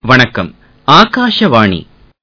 வணக்கம் ஆகாஷவாணி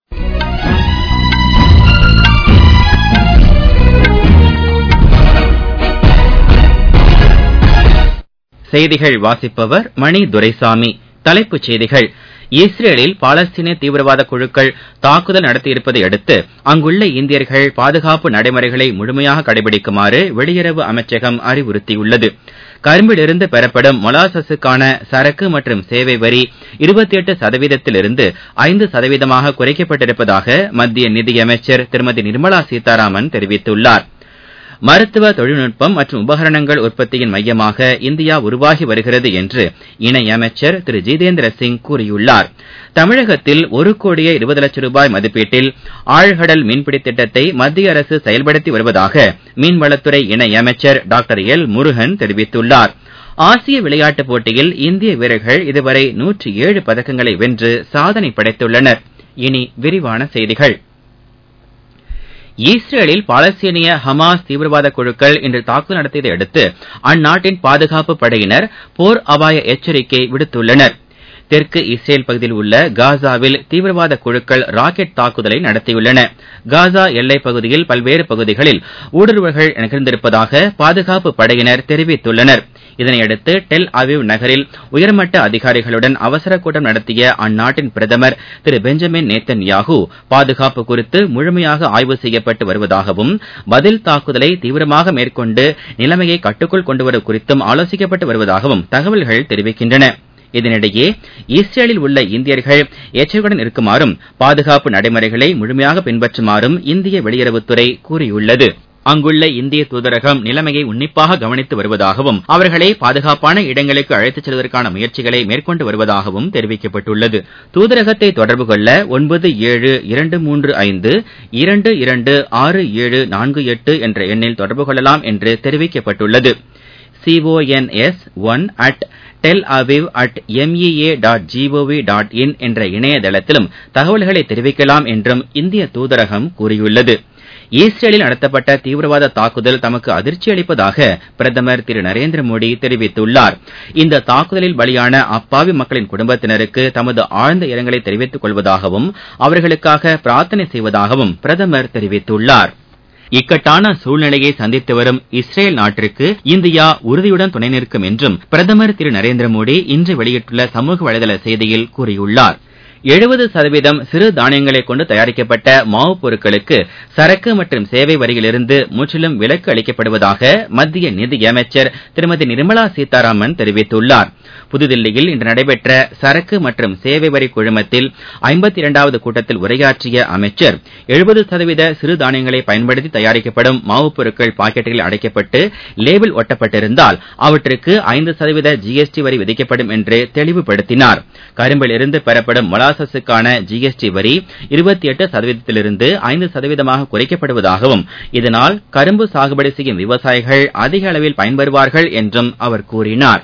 செய்திகள் வாசிப்பவர் மணி துரைசாமி தலைப்புச் செய்திகள் இஸ்ரேலில் பாலஸ்தீன தீவிரவாத குழுக்கள் தாக்குதல் நடத்தியிருப்பதை அடுத்து அங்குள்ள இந்தியர்கள் பாதுகாப்பு நடைமுறைகளை முழுமையாக கடைபிடிக்குமாறு வெளியுறவு அமைச்சகம் அறிவுறுத்தியுள்ளது கரும்பிலிருந்து பெறப்படும் மொலாசஸுக்கான சரக்கு மற்றும் சேவை வரி இருபத்தி எட்டு சதவீதத்திலிருந்து ஐந்து சதவீதமாக குறைக்கப்பட்டிருப்பதாக மத்திய நிதியமைச்சர் திருமதி நிர்மலா சீதாராமன் தெரிவித்துள்ளார் மருத்துவ தொழில்நுட்பம் மற்றும் உபகரணங்கள் உற்பத்தியின் மையமாக இந்தியா உருவாகி வருகிறது என்று இணையமைச்சர் திரு ஜிதேந்திர சிங் கூறியுள்ளார் தமிழகத்தில் ஒரு கோடியே இருபது லட்சம் ரூபாய் மதிப்பீட்டில் ஆழ்கடல் மீன்பிடி திட்டத்தை மத்திய அரசு செயல்படுத்தி வருவதாக மீன்வளத்துறை இணையமைச்சர் டாக்டர் எல் முருகன் தெரிவித்துள்ளார் ஆசிய விளையாட்டுப் போட்டியில் இந்திய வீரர்கள் இதுவரை நூற்றி ஏழு பதக்கங்களை வென்று சாதனை படைத்துள்ளனர் இனி விரிவான செய்திகள் இஸ்ரேலில் பாலஸ்தீனிய ஹமாஸ் தீவிரவாத குழுக்கள் இன்று தாக்குதல் நடத்தியதை அடுத்து அந்நாட்டின் பாதுகாப்பு படையினர் போர் அபாய எச்சரிக்கை விடுத்துள்ளனர் தெற்கு இஸ்ரேல் பகுதியில் உள்ள காசாவில் தீவிரவாத குழுக்கள் ராக்கெட் தாக்குதலை நடத்தியுள்ளன காசா எல்லைப் பகுதியில் பல்வேறு பகுதிகளில் ஊடுருவல்கள் நிகழ்ந்திருப்பதாக பாதுகாப்பு படையினர் தெரிவித்துள்ளனர் இதனையடுத்து டெல் அவிவ் நகரில் உயர்மட்ட அதிகாரிகளுடன் அவசர கூட்டம் நடத்திய அந்நாட்டின் பிரதமர் திரு பெஞ்சமின் நேத்தன் யாகு பாதுகாப்பு குறித்து முழுமையாக ஆய்வு செய்யப்பட்டு வருவதாகவும் பதில் தாக்குதலை தீவிரமாக மேற்கொண்டு நிலைமையை கட்டுக்குள் கொண்டுவருவது குறித்தும் ஆலோசிக்கப்பட்டு வருவதாகவும் தகவல்கள் தெரிவிக்கின்றன இதனிடையே இஸ்ரேலில் உள்ள இந்தியர்கள் எச்சரிக்கையுடன் இருக்குமாறும் பாதுகாப்பு நடைமுறைகளை முழுமையாக பின்பற்றுமாறும் இந்திய வெளியுறவுத்துறை கூறியுள்ளது அங்குள்ள இந்திய தூதரகம் நிலைமையை உன்னிப்பாக கவனித்து வருவதாகவும் அவர்களை பாதுகாப்பான இடங்களுக்கு அழைத்துச் செல்வதற்கான முயற்சிகளை மேற்கொண்டு வருவதாகவும் தெரிவிக்கப்பட்டுள்ளது தூதரகத்தை தொடர்பு கொள்ள ஒன்பது ஏழு இரண்டு மூன்று ஐந்து இரண்டு இரண்டு ஆறு ஏழு நான்கு எட்டு என்ற எண்ணில் தொடர்பு கொள்ளலாம் என்று தெரிவிக்கப்பட்டுள்ளது C O N S one at Tel Aviv at M E A dot G O V dot in என்ற இணையதளத்திலும் தகவல்களை தெரிவிக்கலாம் என்றும் இந்திய தூதரகம் கூறியுள்ளது இஸ்ரேலில் நடத்தப்பட்ட தீவிரவாத தாக்குதல் தமக்கு அதிர்ச்சி அளிப்பதாக பிரதமர் திரு நரேந்திர மோடி தெரிவித்துள்ளார் இந்த தாக்குதலில் பலியான அப்பாவி மக்களின் குடும்பத்தினருக்கு தமது ஆழ்ந்த இரங்கலை தெரிவித்துக் கொள்வதாகவும் அவர்களுக்காக பிரார்த்தனை செய்வதாகவும் பிரதமர் தெரிவித்துள்ளார் இக்கட்டான சூழ்நிலையை சந்தித்து வரும் இஸ்ரேல் நாட்டிற்கு இந்தியா உறுதியுடன் துணை நிற்கும் என்றும் பிரதமர் திரு நரேந்திர மோடி இன்று வெளியிட்டுள்ள சமூக வலைதள செய்தியில் கூறியுள்ளார் எழுபது சதவீதம் சிறு தானியங்களை கொண்டு தயாரிக்கப்பட்ட மாவு பொருட்களுக்கு சரக்கு மற்றும் சேவை வரியிலிருந்து முற்றிலும் விலக்கு அளிக்கப்படுவதாக மத்திய நிதியமைச்சர் திருமதி நிர்மலா சீதாராமன் தெரிவித்துள்ளார் புதுதில்லியில் இன்று நடைபெற்ற சரக்கு மற்றும் சேவை வரி குழுமத்தில் ஐம்பத்தி இரண்டாவது கூட்டத்தில் உரையாற்றிய அமைச்சர் எழுபது சதவீத சிறு தானியங்களை பயன்படுத்தி தயாரிக்கப்படும் மாவுப் பொருட்கள் பாக்கெட்டுகளில் அடைக்கப்பட்டு லேபிள் ஒட்டப்பட்டிருந்தால் அவற்றுக்கு ஐந்து சதவீத ஜிஎஸ்டி வரி விதிக்கப்படும் என்று தெளிவுபடுத்தினார் கரும்பில் இருந்து பெறப்படும் மொலாசஸுக்கான ஜிஎஸ்டி வரி இருபத்தி எட்டு சதவீதத்திலிருந்து ஐந்து சதவீதமாக குறைக்கப்படுவதாகவும் இதனால் கரும்பு சாகுபடி செய்யும் விவசாயிகள் அதிக அளவில் பயன்பெறுவார்கள் என்றும் அவர் கூறினார்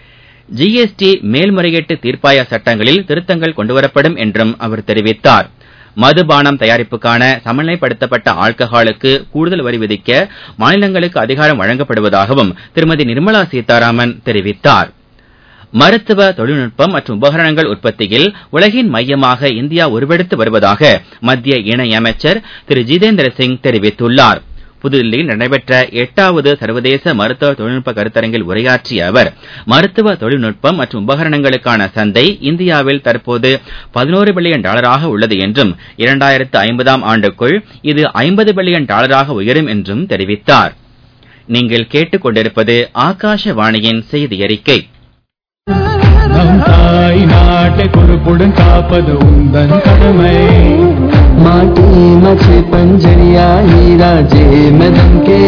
ஜிஎஸ்டி மேல்முறையீட்டு தீர்ப்பாய சட்டங்களில் திருத்தங்கள் கொண்டுவரப்படும் என்றும் அவர் தெரிவித்தார் மதுபானம் தயாரிப்புக்கான சமநிலைப்படுத்தப்பட்ட ஆல்கஹாலுக்கு கூடுதல் வரி விதிக்க மாநிலங்களுக்கு அதிகாரம் வழங்கப்படுவதாகவும் திருமதி நிர்மலா சீதாராமன் தெரிவித்தார் மருத்துவ தொழில்நுட்பம் மற்றும் உபகரணங்கள் உற்பத்தியில் உலகின் மையமாக இந்தியா உருவெடுத்து வருவதாக மத்திய இணையமைச்சர் திரு ஜிதேந்திர சிங் தெரிவித்துள்ளார் புதுதில்லியில் நடைபெற்ற எட்டாவது சர்வதேச மருத்துவ தொழில்நுட்ப கருத்தரங்கில் உரையாற்றிய அவர் மருத்துவ தொழில்நுட்பம் மற்றும் உபகரணங்களுக்கான சந்தை இந்தியாவில் தற்போது பதினோரு பில்லியன் டாலராக உள்ளது என்றும் இரண்டாயிரத்து ஐம்பதாம் ஆண்டுக்குள் இது ஐம்பது பில்லியன் டாலராக உயரும் என்றும் தெரிவித்தார் நீங்கள் கேட்டுக்கொண்டிருப்பது ஆகாஷவாணியின் செய்தி அறிக்கை நம் தாய் நாட்டை பொறுப்புடன் காப்பது உந்தன் கடமை माटी मछे पंजरिया हीरा जे मदन के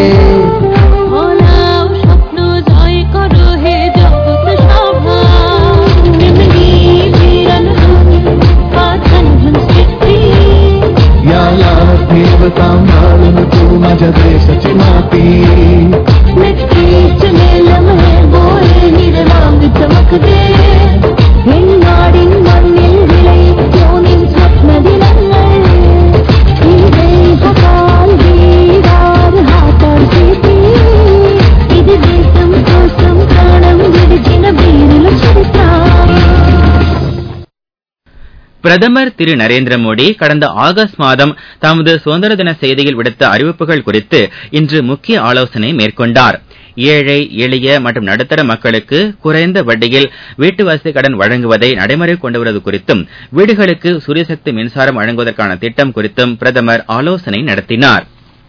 ভোলাও স্বপ্ন জয় করো হে জগৎ সভা এমনি জীরণ পাথন সৃষ্টি या या देवता मालूम तू माझ्या देशाची माती नक्की चले लम्हे बोले निर्वांग चमक दे നാടിൻ മണ്ണിൽ വിളയിക്കോനിൻ സ്വപ്ന ദിനങ്ങൾ ഈ ദേശകാൽ വീരാർ ഹാത്താർ ചേത്തി ഇത് ദേശം కోసం ప్రాణం విడిచిన వీరుల చరిత్ర பிரதமர் திரு நரேந்திர மோடி கடந்த ஆகஸ்ட் மாதம் தமது சுதந்திர தின செய்தியில் விடுத்த அறிவிப்புகள் குறித்து இன்று முக்கிய ஆலோசனை மேற்கொண்டார் ஏழை எளிய மற்றும் நடுத்தர மக்களுக்கு குறைந்த வட்டியில் வீட்டு வசதி கடன் வழங்குவதை நடைமுறை கொண்டு வருவது குறித்தும் வீடுகளுக்கு சூரியசக்தி மின்சாரம் வழங்குவதற்கான திட்டம் குறித்தும் பிரதமர் ஆலோசனை நடத்தினார்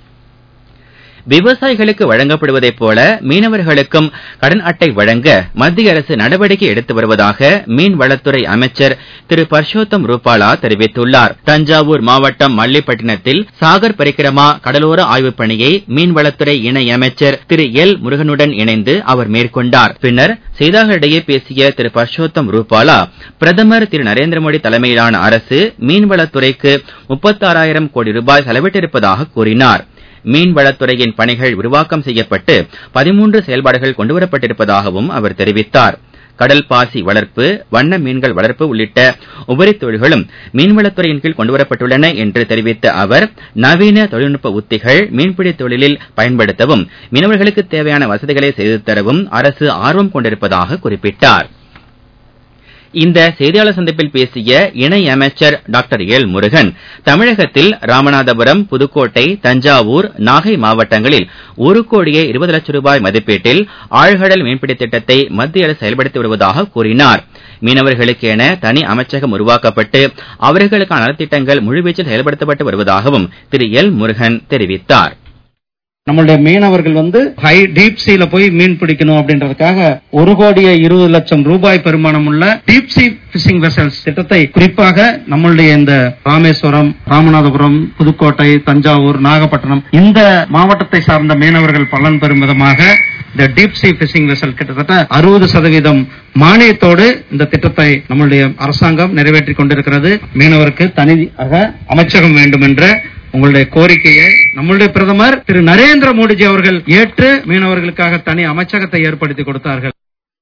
விவசாயிகளுக்கு வழங்கப்படுவதைப் போல மீனவர்களுக்கும் கடன் அட்டை வழங்க மத்திய அரசு நடவடிக்கை எடுத்து வருவதாக மீன்வளத்துறை அமைச்சர் திரு பர்ஷோத்தம் ரூபாலா தெரிவித்துள்ளார் தஞ்சாவூர் மாவட்டம் மல்லிப்பட்டினத்தில் சாகர் பரிக்கிரமா கடலோர ஆய்வுப் பணியை மீன்வளத்துறை இணை அமைச்சர் திரு எல் முருகனுடன் இணைந்து அவர் மேற்கொண்டார் பின்னர் செய்தியாளர்களிடையே பேசிய திரு பர்ஷோத்தம் ரூபாலா பிரதமர் திரு நரேந்திர மோடி தலைமையிலான அரசு மீன்வளத்துறைக்கு முப்பத்தாறாயிரம் கோடி ரூபாய் செலவிட்டிருப்பதாக கூறினார் மீன்வளத்துறையின் பணிகள் விரிவாக்கம் செய்யப்பட்டு பதிமூன்று செயல்பாடுகள் கொண்டுவரப்பட்டிருப்பதாகவும் அவர் தெரிவித்தார் கடல் பாசி வளர்ப்பு வண்ண மீன்கள் வளர்ப்பு உள்ளிட்ட உபரி தொழில்களும் மீன்வளத்துறையின் கீழ் கொண்டுவரப்பட்டுள்ளன என்று தெரிவித்த அவர் நவீன தொழில்நுட்ப உத்திகள் மீன்பிடி தொழிலில் பயன்படுத்தவும் மீனவர்களுக்கு தேவையான வசதிகளை செய்து தரவும் அரசு ஆர்வம் கொண்டிருப்பதாக குறிப்பிட்டார் இந்த செய்தியாளர் சந்திப்பில் பேசிய இணை அமைச்சர் டாக்டர் எல் முருகன் தமிழகத்தில் ராமநாதபுரம் புதுக்கோட்டை தஞ்சாவூர் நாகை மாவட்டங்களில் ஒரு கோடியே இருபது லட்சம் ரூபாய் மதிப்பீட்டில் ஆழ்கடல் மீன்பிடி திட்டத்தை மத்திய அரசு செயல்படுத்தி வருவதாக கூறினார் மீனவர்களுக்கு என தனி அமைச்சகம் உருவாக்கப்பட்டு அவர்களுக்கான நலத்திட்டங்கள் முழுவீச்சில் செயல்படுத்தப்பட்டு வருவதாகவும் திரு எல் முருகன் தெரிவித்தார் நம்மளுடைய மீனவர்கள் வந்து ஹை டீப் சீல போய் மீன் பிடிக்கணும் அப்படின்றதுக்காக ஒரு கோடியே இருபது லட்சம் ரூபாய் பெருமானம் உள்ள டீப் சி பிஷிங் வெசல்ஸ் திட்டத்தை குறிப்பாக நம்மளுடைய இந்த ராமேஸ்வரம் ராமநாதபுரம் புதுக்கோட்டை தஞ்சாவூர் நாகப்பட்டினம் இந்த மாவட்டத்தை சார்ந்த மீனவர்கள் பலன் பெறும் விதமாக இந்த டீப் சி பிஷிங் வெசல் கிட்டத்தட்ட அறுபது சதவீதம் மானியத்தோடு இந்த திட்டத்தை நம்மளுடைய அரசாங்கம் நிறைவேற்றி கொண்டிருக்கிறது மீனவருக்கு தனியாக அமைச்சகம் வேண்டும் என்ற உங்களுடைய கோரிக்கையை நம்மளுடைய பிரதமர் திரு நரேந்திர மோடிஜி அவர்கள் ஏற்று மீனவர்களுக்காக தனி அமைச்சகத்தை ஏற்படுத்தி கொடுத்தார்கள்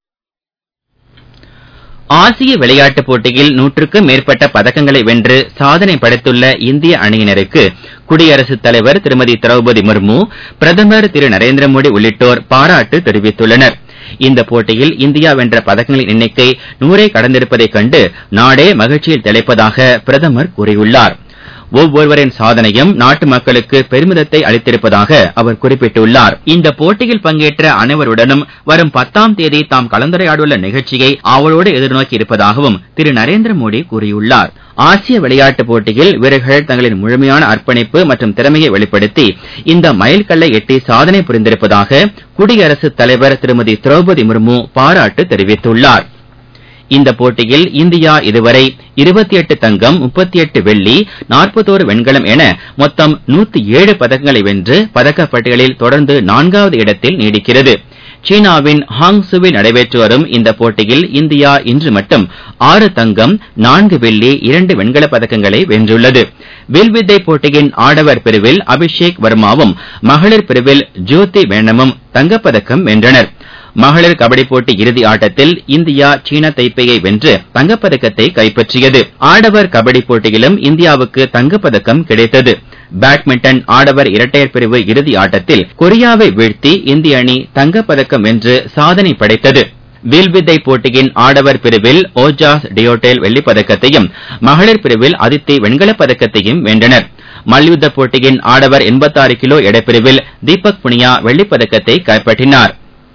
ஆசிய விளையாட்டுப் போட்டியில் நூற்றுக்கும் மேற்பட்ட பதக்கங்களை வென்று சாதனை படைத்துள்ள இந்திய அணியினருக்கு குடியரசுத் தலைவர் திருமதி திரௌபதி முர்மு பிரதமர் திரு நரேந்திர மோடி உள்ளிட்டோர் பாராட்டு தெரிவித்துள்ளனர் இந்த போட்டியில் இந்தியா வென்ற பதக்கங்களின் எண்ணிக்கை நூறை கடந்திருப்பதைக் கண்டு நாடே மகிழ்ச்சியில் திளைப்பதாக பிரதமர் கூறியுள்ளார் ஒவ்வொருவரின் சாதனையும் நாட்டு மக்களுக்கு பெருமிதத்தை அளித்திருப்பதாக அவர் குறிப்பிட்டுள்ளார் இந்த போட்டியில் பங்கேற்ற அனைவருடனும் வரும் பத்தாம் தேதி தாம் கலந்துரையாடுள்ள நிகழ்ச்சியை அவளோடு எதிர்நோக்கி இருப்பதாகவும் திரு நரேந்திர மோடி கூறியுள்ளார் ஆசிய விளையாட்டுப் போட்டியில் வீரர்கள் தங்களின் முழுமையான அர்ப்பணிப்பு மற்றும் திறமையை வெளிப்படுத்தி இந்த மைல்கல்லை எட்டி சாதனை புரிந்திருப்பதாக குடியரசுத் தலைவர் திருமதி திரௌபதி முர்மு பாராட்டு தெரிவித்துள்ளார் இந்த போட்டியில் இந்தியா இதுவரை 28 தங்கம் 38 வெள்ளி 41 வெண்கலம் என மொத்தம் 107 பதக்கங்களை வென்று பதக்கப் பட்டியலில் தொடர்ந்து நான்காவது இடத்தில் நீடிக்கிறது சீனாவின் ஹாங்சுவில் நடைபெற்று வரும் இந்த போட்டியில் இந்தியா இன்று மட்டும் ஆறு தங்கம் நான்கு வெள்ளி இரண்டு வெண்கலப் பதக்கங்களை வென்றுள்ளது வில்வித்தை போட்டியின் ஆடவர் பிரிவில் அபிஷேக் வர்மாவும் மகளிர் பிரிவில் ஜோதி மேனமும் தங்கப்பதக்கம் வென்றனர் மகளிர் கபடி போட்டி இறுதி ஆட்டத்தில் இந்தியா சீன தைப்பேயை வென்று தங்கப்பதக்கத்தை கைப்பற்றியது ஆடவர் கபடி போட்டியிலும் இந்தியாவுக்கு தங்கப்பதக்கம் கிடைத்தது பேட்மிண்டன் ஆடவர் இரட்டையர் பிரிவு இறுதி ஆட்டத்தில் கொரியாவை வீழ்த்தி இந்திய அணி தங்கப்பதக்கம் வென்று சாதனை படைத்தது வில்வித்தை போட்டியின் ஆடவர் பிரிவில் ஓஜாஸ் டியோட்டேல் வெள்ளிப் பதக்கத்தையும் மகளிர் பிரிவில் அதித்தி வெண்கலப் பதக்கத்தையும் வென்றனர் மல்யுத்த போட்டியின் ஆடவர் 86 கிலோ எடைப்பிரிவில் தீபக் புனியா வெள்ளிப் பதக்கத்தை கைப்பற்றினார்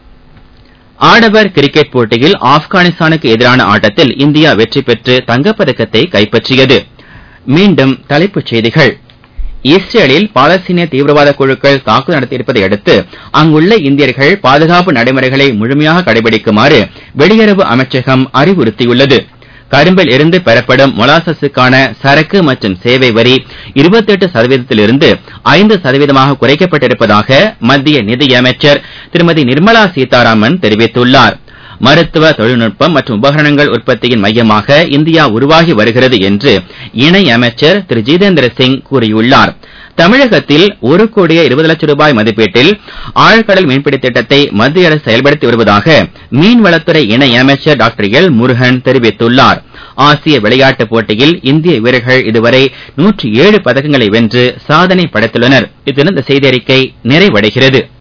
ஆடவர் கிரிக்கெட் போட்டியில் ஆப்கானிஸ்தானுக்கு எதிரான ஆட்டத்தில் இந்தியா வெற்றி பெற்று தங்கப்பதக்கத்தை கைப்பற்றியது மீண்டும் தலைப்புச் செய்திகள் இஸ்ரேலில் பாலஸ்தீனிய தீவிரவாத குழுக்கள் தாக்குதல் நடத்தியிருப்பதை அடுத்து அங்குள்ள இந்தியர்கள் பாதுகாப்பு நடைமுறைகளை முழுமையாக கடைபிடிக்குமாறு வெளியுறவு அமைச்சகம் அறிவுறுத்தியுள்ளது கரும்பில் இருந்து பெறப்படும் மொலாசஸுக்கான சரக்கு மற்றும் சேவை வரி 28 சதவீதத்திலிருந்து ஐந்து சதவீதமாக குறைக்கப்பட்டிருப்பதாக மத்திய நிதியமைச்சர் திருமதி நிர்மலா சீதாராமன் தெரிவித்துள்ளார் மருத்துவ தொழில்நுட்பம் மற்றும் உபகரணங்கள் உற்பத்தியின் மையமாக இந்தியா உருவாகி வருகிறது என்று இணை அமைச்சர் திரு ஜிதேந்திர சிங் கூறியுள்ளார் தமிழகத்தில் ஒரு கோடியே இருபது லட்சம் ரூபாய் மதிப்பீட்டில் ஆழ்கடல் மீன்பிடி திட்டத்தை மத்திய அரசு செயல்படுத்தி வருவதாக மீன்வளத்துறை இணை அமைச்சர் டாக்டர் எல் முருகன் தெரிவித்துள்ளார் ஆசிய விளையாட்டுப் போட்டியில் இந்திய வீரர்கள் இதுவரை 107 பதக்கங்களை வென்று சாதனை படைத்துள்ளனர் இத்துடன் இந்த செய்தி அறிக்கை நிறைவடைகிறது